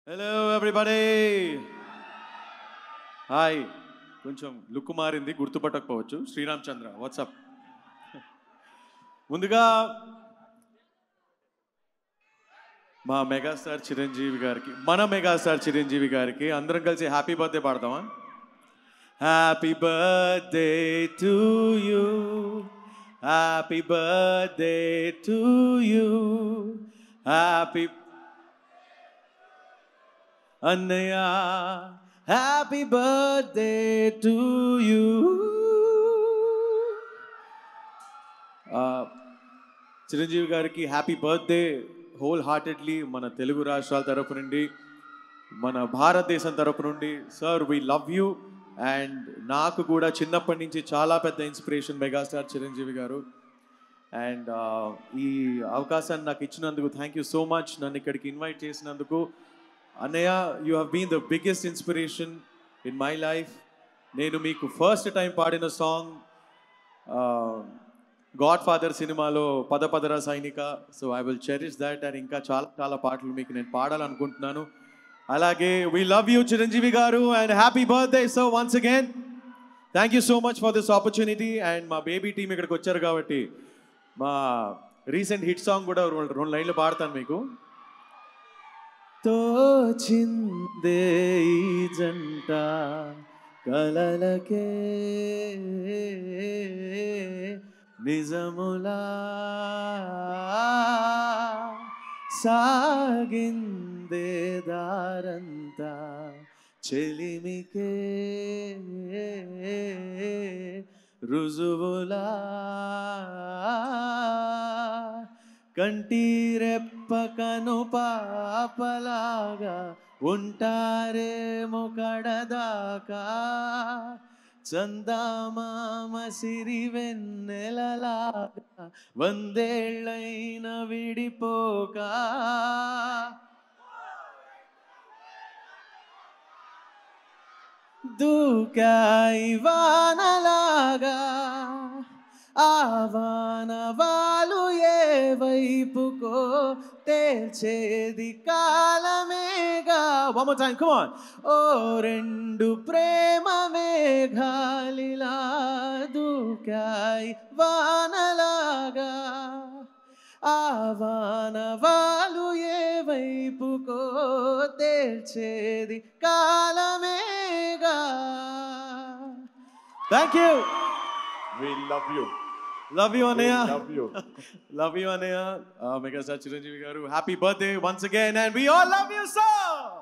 Hello everybody hi కొంచెం look మారింది గుర్తుపట్టకపోవచ్చు శ్రీరామ్ చంద్ర వాట్సాప్ ముందుగా మా మెగాస్టార్ చిరంజీవి గారికి మన మెగాస్టార్ చిరంజీవి గారికి అందరం కలిసి హ్యాపీ బర్త్డే పాడదామా happy birthday to you happy birthday to you happy అన్నయ్య happy birthday to you Chiranjeevi గారికి హ్యాపీ బర్త్డే హోల్ హార్టెడ్లీ మన తెలుగు రాష్ట్రాల తరపు నుండి మన భారతదేశం తరపు నుండి sir we love you and నాకు కూడా చిన్నప్పటి నుంచి చాలా పెద్ద ఇన్స్పిరేషన్ మెగాస్టార్ చిరంజీవి గారు అండ్ ఈ అవకాశాన్ని నాకు ఇచ్చినందుకు థ్యాంక్ యూ సో మచ్ నన్ను ఇక్కడికి ఇన్వైట్ చేసినందుకు అన్నయ్య you have been the biggest inspiration in my life నేను మీకు ఫస్ట్ టైం పాడిన సాంగ్ గాడ్ ఫాదర్ సినిమాలో పద పదరా సైనిక so I will cherish that and ఇంకా చాలా చాలా పాటలు మీకు నేను పాడాలనుకుంటున్నాను అలాగే వీ లవ్ యూ చిరంజీవి గారు and happy birthday so once again thank you so much for this opportunity and మా బేబీ టీం ఇక్కడికి వచ్చారు కాబట్టి మా రీసెంట్ హిట్ సాంగ్ కూడా రెండు రెండు లైన్లు పాడతాను మీకు తోచిందే ఈ జంట కలలకే నిజములా సాగిందే దారంతా చెలిమికే రుజువులా కంటిరెప్పకను పాపలాగా ఉంటారేమో కడదాకా చందామామ సిరి వెన్నెలలాగా వందేళ్ళైన విడిపోక దూకాయి వానలాగా ఆ వానవాలు ఏ వైపుకో తేల్చేది కాలమేగా one more time come on ఓ రెండు ప్రేమ మేఘాలిలా దూకాయి వానలాగా ఆ వానవాలు ఏ వైపుకో తేల్చేది కాలమేగా thank you We love you. Love you We అన్నయ్య love you. లవ్ యూ అన్నయ్య మెగాస్టార్ చిరంజీవి గారు happy birthday once again and we all love you sir